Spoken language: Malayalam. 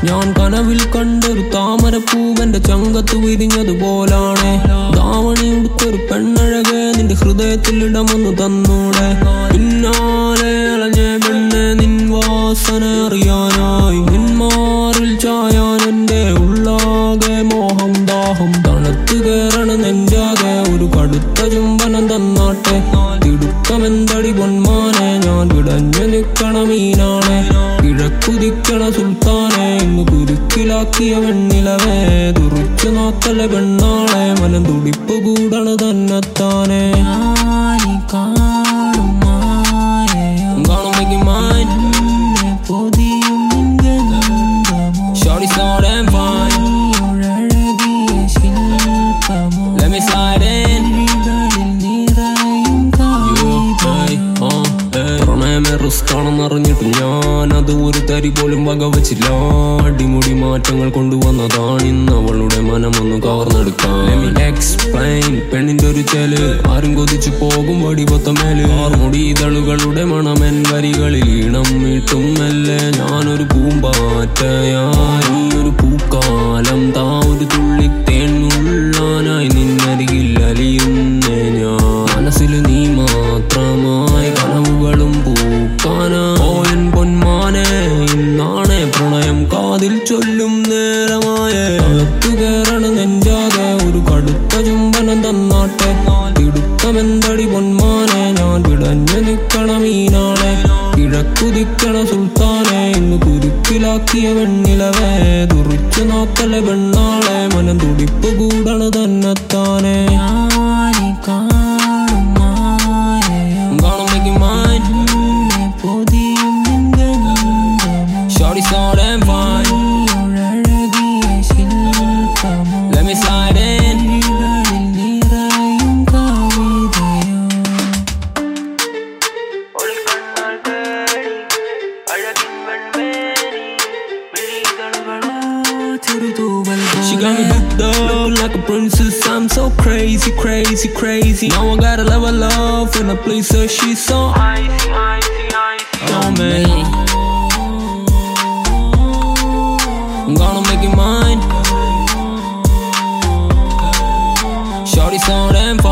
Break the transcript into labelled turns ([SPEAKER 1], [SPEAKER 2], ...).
[SPEAKER 1] ഞാൻ കനവിൽ കണ്ടൊരു താമരപ്പൂവന്റെ ചങ്കത്ത് വിരിഞ്ഞതുപോലാണ് ദാവണി ഉടുത്തൊരു പെണ്ണഴകെ നിന്റെ ഹൃദയത്തിൽ ഇടമൊന്നു തന്നൂടെ പിന്നാലെ അലഞ്ഞ പെണ്ണെ നിൻ വാസന അറിയാനായി നിന്മാറിൽ ചായാൻ എന്റെ ഉള്ളാകെ മോഹം ദാഹം തണുത്തു കേറണ നെഞ്ചാകെ ഒരു കടുത്ത ചുംബനം തന്നാട്ടെ തിടുക്കമെന്തടി പൊന്മാനെ ഞാൻ വിടഞ്ഞു നിക്കണ മീനാണ് കിഴക്കുതിക്കണ സുൽത്താനെ ഇന്ന് കുരുക്കിലാക്കിയ വെണ്ണിലവേ തുറിച്ചു നോക്കല പെണ്ണാളെ മനം തുടിപ്പ് കൂടണ തന്നെത്താനെ കാണും make mine Shorty so damn fine Let me slide in പ്രണയമേ റിസ്ക് ആണെന്ന് അറിഞ്ഞിട്ട് ഞാൻ അത് ഒരു തരി പോലും വകവച്ചില്ല അടിമുടി മാറ്റങ്ങൾ കൊണ്ടുവന്നതാണ് ഇന്ന് അവളുടെ മനമൊന്ന് കവർന്നെടുക്കാൻ എക്സ്പ്ലെയിൻ പെണ്ണിന്റെ ഒരു ചെല് ആരും കൊതിച്ചു പോകും വടിപൊത്തമേല് മുടി ഇതളുകളുടെ മണമെൻ വരികളിൽ ഈണം മീട്ടും മെല്ലെ ഞാനൊരു പൂമ്പാറ്റയായി ഒരു പൂക്കാലം താ ഒരു തുള്ളി തേനുള്ളാനായി നിന്നരികിൽ അലിയുന്നേ ഞാൻ മനസ്സിൽ നീ മാത്രമായി കനവുകളും പൂക്കാനാ ഓയൻ പൊന്മാനെ ഇന്നാണ് പ്രണയം കാതിൽ ചൊല്ലും നേരമായ അകത്തു കയറണ നെഞ്ചാകെ ഒരു കടുത്ത ചുംബനം തന്നാട്ടെ തിടുക്കമെന്തടി പൊന്മാനെ ഞാൻ വിടഞ്ഞു നിക്കണ മീനാണ് കിഴക്കുതിക്കണ സുൽത്താനെ ഇന്ന് കുരുക്കിലാക്കിയ വെണ്ണിലവേ തുറിച്ചു നോക്കല പെണ്ണാളെ മനം തുടിപ്പ് കൂടണ തന്നെത്താനെ Gonna make you mine Shorty so damn fine Let me slide in She got me hooked up like a princess. I'm so crazy, crazy, crazy. Now I gotta level up when I please her. She's so icy, icy, icy. Oh man, I'm gonna make you mine. Shorty so damn